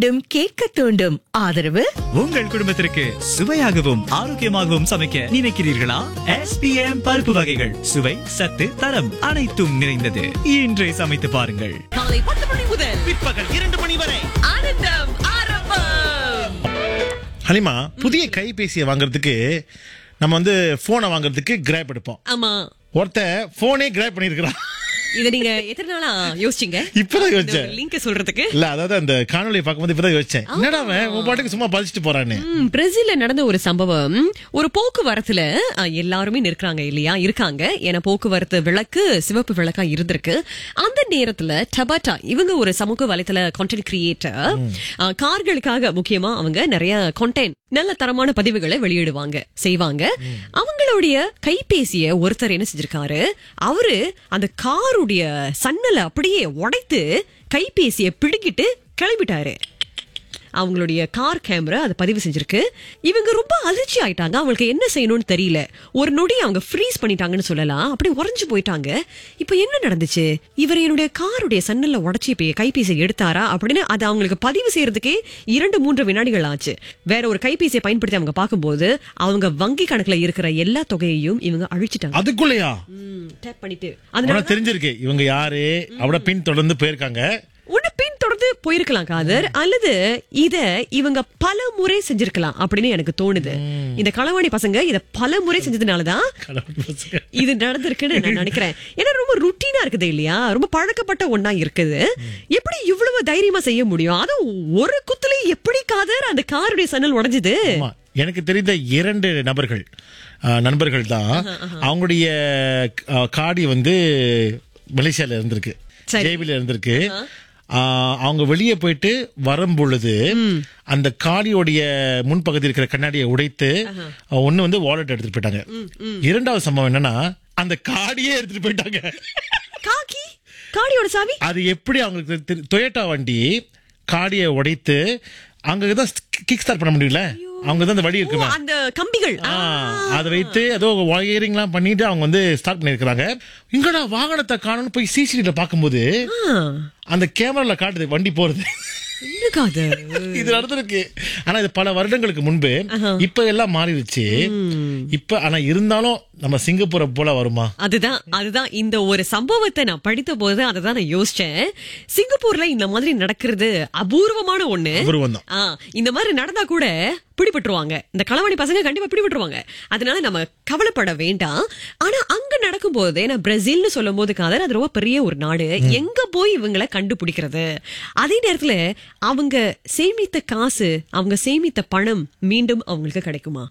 மீண்டும் கேட்க தூண்டும் ஆதரவு உங்கள் குடும்பத்திற்கு சுவையாகவும் ஆரோக்கியமாகவும் சமைக்க நினைக்கிறீர்களா SPM பருப்பு வகைகள் சுவை சத்து தரம் அனைத்தும் நிறைந்தது இன்றே சமைத்து பாருங்கள் காலை பத்து மணி முதல் பிற்பகல் இரண்டு மணி வரை ஆனந்தம் ஆரம்பம் ஹலிமா புதிய கைபேசியை வாங்குறதுக்கு நம்ம வந்து போனை வாங்குறதுக்கு கிராப் எடுப்போம் ஆமா ஒருத்தன் போனே கிராப் பண்ணிருக்கிறான் இத நீங்க எத்தனை நாளா யோசிச்சீங்க இப்பதான் யோசிச்சேன் லிங்க் சொல்றதுக்கு இல்ல அதாவது அந்த காணொலியை பார்க்கும்போது இப்பதான் யோசிச்சேன் என்னடா அவன் உன் பாட்டுக்கு சும்மா பதிச்சுட்டு போறான்னு ம், பிரேசில்ல நடந்த ஒரு சம்பவம் ஒரு போக்குவரத்துல அ, எல்லாருமே நிற்கிறாங்க இல்லையா இருக்காங்க ஏன்னா போக்குவரத்து விளக்கு சிவப்பு விளக்கா இருந்திருக்கு அந்த நேரத்துல டபாட்டா இவங்க ஒரு சமூக வலைத்தள கான்டென்ட் கிரியேட்டர் கார்களுக்காக முக்கியமா அவங்க நிறைய கான்டென்ட் நல்ல தரமான பதிவுகளை வெளியிடுவாங்க செய்வாங்க அவங்களுடைய கைபேசிய ஒருத்தர் என்ன செஞ்சிருக்காரு அவரு அந்த காருடைய சன்னலை அப்படியே உடைத்து கைபேசிய பிடுங்கிட்டு கிளம்பிட்டாரு அவங்களுடைய கார் கேமரா அதை பதிவு செஞ்சிருக்கு இவங்க ரொம்ப அதிர்ச்சி ஆயிட்டாங்க அவங்களுக்கு என்ன செய்யணும்னு தெரியல ஒரு நொடி அவங்க ஃப்ரீஸ் பண்ணிட்டாங்கன்னு சொல்லலாம் அப்படி உறைஞ்சு போயிட்டாங்க இப்போ என்ன நடந்துச்சு இவர் என்னுடைய காருடைய சன்னல்ல உடைச்சி இப்ப கைபேசி எடுத்தாரா அப்படின்னு அதை அவங்களுக்கு பதிவு செய்யறதுக்கே இரண்டு மூன்று வினாடிகள் ஆச்சு வேற ஒரு கைபேசியை பயன்படுத்தி அவங்க பார்க்கும்போது அவங்க வங்கி கணக்குல இருக்கிற எல்லா தொகையையும் இவங்க அழிச்சிட்டாங்க அதுக்குள்ளயா டேப் பண்ணிட்டு அதனால உனக்கு தெரிஞ்சிருக்கு இவங்க யாரு அவட பின் தொடர்ந்து போயிருக்காங்க உன்னை பின் தொடர்ந்து போயிருக்கலாம் காதர் அல்லது இத இவங்க பல முறை செஞ்சிருக்கலாம் அப்படின்னு எனக்கு தோணுது இந்த களவாணி பசங்க இத பல முறை செஞ்சதுனாலதான் கடவுள் பசங்க. இது நடந்திருக்குன்னு நான் நினைக்கிறேன் ஏன்னா ரொம்ப ருட்டீனா இருக்குது இல்லையா ரொம்ப பழக்கப்பட்ட ஒண்ணா இருக்குது எப்படி இவ்வளவு தைரியமா செய்ய முடியும் அதுவும் ஒரு குத்துல எப்படி காதர் அந்த காருடைய சன்னல் உடைஞ்சது ஆமா எனக்கு தெரிந்த இரண்டு நபர்கள் ஆ, நண்பர்கள் தான் அவங்களுடைய ஆ, காடி வந்து மலேசியால இருந்திருக்கு சரி. ஜேபில இருந்திருக்கு ஆ, அவங்க வெளியே போயிட்டு வரும் பொழுது அந்த காடியோடைய முன்பகுதி இருக்கிற கண்ணாடியை உடைத்து ஒண்ணு வந்து வாலெட் எடுத்துட்டு போயிட்டாங்க இரண்டாவது சம்பவம் என்னன்னா அந்த காடியே எடுத்துட்டு போயிட்டாங்க காக்கி காடியோட சாவி அது எப்படி அவங்களுக்கு தெரி- டொயோட்டா வண்டி காடியை உடைத்து அங்க தான் கிக் ஸ்டார்ட் பண்ண முடியல அவங்க தான் அந்த வழி ஓ, இருக்குமே அந்த கம்பிகள் ஆ, அதை வைத்து ஏதோ ஒயரிங்லாம் பண்ணிட்டு அவங்க வந்து ஸ்டார்ட் பண்ணிருக்காங்க இங்கடா வாகனத்தை காணும்னு போய் சிசிடிவில பார்க்கும்போது ஆ, அந்த கேமரால காட்டுது வண்டி போறது என்ன காதர் இது நடந்திருக்கு ஆனா இது பல வருடங்களுக்கு முன்பு இப்ப எல்லாம் மாறிடுச்சு இப்ப ஆனா இருந்தாலும் நம்ம சிங்கப்பூரை போல வருமா அதுதான் அதுதான் இந்த ஒரு சம்பவத்தை நான் படித்த போது அதை தான் நான் யோசிச்சேன் சிங்கப்பூர்ல இந்த மாதிரி நடக்கிறது அபூர்வமான ஒண்ணு அபூர்வம் தான். ஆ, இந்த மாதிரி நடந்தா கூட பிடிபட்டுருவாங்க இந்த களவாணி பசங்க கண்டிப்பா பிடிபட்டுருவாங்க அதனால நம்ம கவலைப்பட வேண்டாம் ஆனா அங்க நடக்கும் போது நான் பிரேசில்னு சொல்லும் போது காதர் அது ரொம்ப பெரிய ஒரு நாடு எங்க போய் இவங்களை கண்டுபிடிக்கிறது அதே நேரத்துல அவங்க சேமித்த காசு அவங்க சேமித்த பணம் மீண்டும் அவங்களுக்கு கிடைக்குமா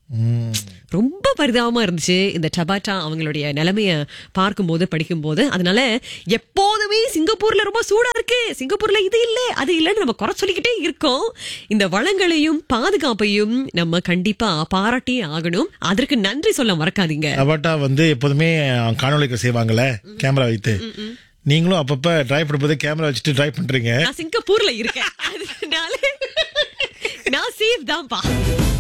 ரொம்ப பரிதாபமா இருந்துச்சு இந்த டபாட்டா அவங்களுடைய நிலைமைய பார்க்கும்போது படிக்கும்போது அதனால எப்போதுமே சிங்கப்பூர்ல ரொம்ப சூடா இருக்கு சிங்கப்பூர்ல இது இல்ல அது இல்லன்னு நம்ம குறை சொல்லிக்கிட்டே இருக்கோம் இந்த வளங்களையும் பாதுகாப்பையும் நம்ம கண்டிப்பா பாராட்டியே ஆகணும் அதற்கு நன்றி சொல்ல மறக்காதீங்க அவாட்டா வந்து எப்போதுமே காணொலிகள் செய்வாங்கல்ல கேமரா வைத்து நீங்களும் அப்பப்ப டிரைவ் பண்ணும்போது கேமரா வச்சுட்டு டிரைவ் பண்றீங்க நான் சிங்கப்பூர்ல இருக்கேன் அதனால நான் சேஃப் தான்ப்பா